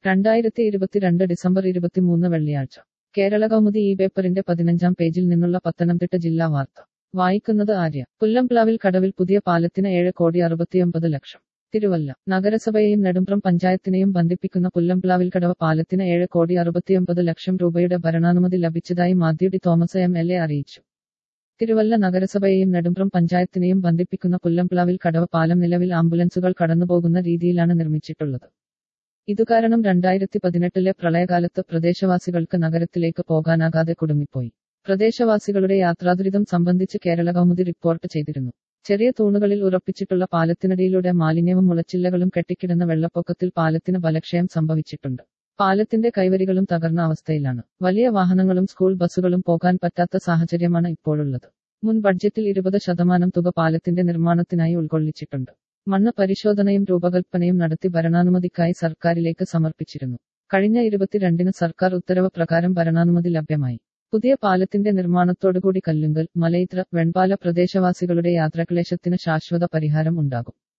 രണ്ടായിരത്തി ഇരുപത്തിരണ്ട് ഡിസംബർ ഇരുപത്തിമൂന്ന് വെള്ളിയാഴ്ച കേരള കൗമുദി ഈ പേപ്പറിന്റെ പതിനഞ്ചാം പേജിൽ നിന്നുള്ള പത്തനംതിട്ട ജില്ലാ വാർത്ത വായിക്കുന്നത് ആര്യ പുല്ലംപ്ലാവിൽ കടവിൽ പുതിയ പാലത്തിന് ഏഴ് കോടി അറുപത്തിയൊമ്പത് ലക്ഷം തിരുവല്ല നഗരസഭയെയും നെടുമ്പ്രം പഞ്ചായത്തിനെയും ബന്ധിപ്പിക്കുന്ന പുല്ലംപ്ലാവിൽ കടവ് പാലത്തിന് ഏഴ് കോടി അറുപത്തിയൊമ്പത് ലക്ഷം രൂപയുടെ ഭരണാനുമതി ലഭിച്ചതായി Mathew T Thomas M L A അറിയിച്ചു തിരുവല്ല നഗരസഭയെയും നെടുമ്പ്രം പഞ്ചായത്തിനെയും ബന്ധിപ്പിക്കുന്ന പുല്ലംപ്ലാവിൽ കടവ് പാലം നിലവിൽ ആംബുലൻസുകൾ കടന്നുപോകുന്ന രീതിയിലാണ് നിർമ്മിച്ചിട്ടുള്ളത് ഇതുകാരണം രണ്ടായിരത്തി പതിനെട്ടിലെ പ്രളയകാലത്ത് പ്രദേശവാസികൾക്ക് നഗരത്തിലേക്ക് പോകാനാകാതെ കുടുങ്ങിപ്പോയി പ്രദേശവാസികളുടെ യാത്രാദുരിതം സംബന്ധിച്ച് കേരള കൗമുദി റിപ്പോർട്ട് ചെയ്തിരുന്നു ചെറിയ തൂണുകളിൽ ഉറപ്പിച്ചിട്ടുള്ള പാലത്തിനടിയിലൂടെ മാലിന്യവും മുളച്ചില്ലകളും കെട്ടിക്കിടന്ന വെള്ളപ്പൊക്കത്തിൽ പാലത്തിന് ബലക്ഷയം സംഭവിച്ചിട്ടുണ്ട് പാലത്തിന്റെ കൈവരികളും തകർന്ന അവസ്ഥയിലാണ് വലിയ വാഹനങ്ങളും സ്കൂൾ ബസ്സുകളും പോകാൻ പറ്റാത്ത സാഹചര്യമാണ് ഇപ്പോഴുള്ളത് മുൻ ബഡ്ജറ്റിൽ ഇരുപത് ശതമാനം തുക പാലത്തിന്റെ നിർമ്മാണത്തിനായി ഉൾക്കൊള്ളിച്ചിട്ടുണ്ട് മണ്ണ് പരിശോധനയും രൂപകൽപ്പനയും നടത്തി ഭരണാനുമതിക്കായി സർക്കാരിലേക്ക് സമർപ്പിച്ചിരുന്നു കഴിഞ്ഞ ഇരുപത്തിരണ്ടിന് സർക്കാർ ഉത്തരവ് പ്രകാരം ഭരണാനുമതി ലഭ്യമായി പുതിയ പാലത്തിന്റെ നിർമ്മാണത്തോടുകൂടി കല്ലുങ്കൽ മലയിത്ര വെൺപാല പ്രദേശവാസികളുടെ യാത്രാക്ലേശത്തിന് ശാശ്വത പരിഹാരം ഉണ്ടാകും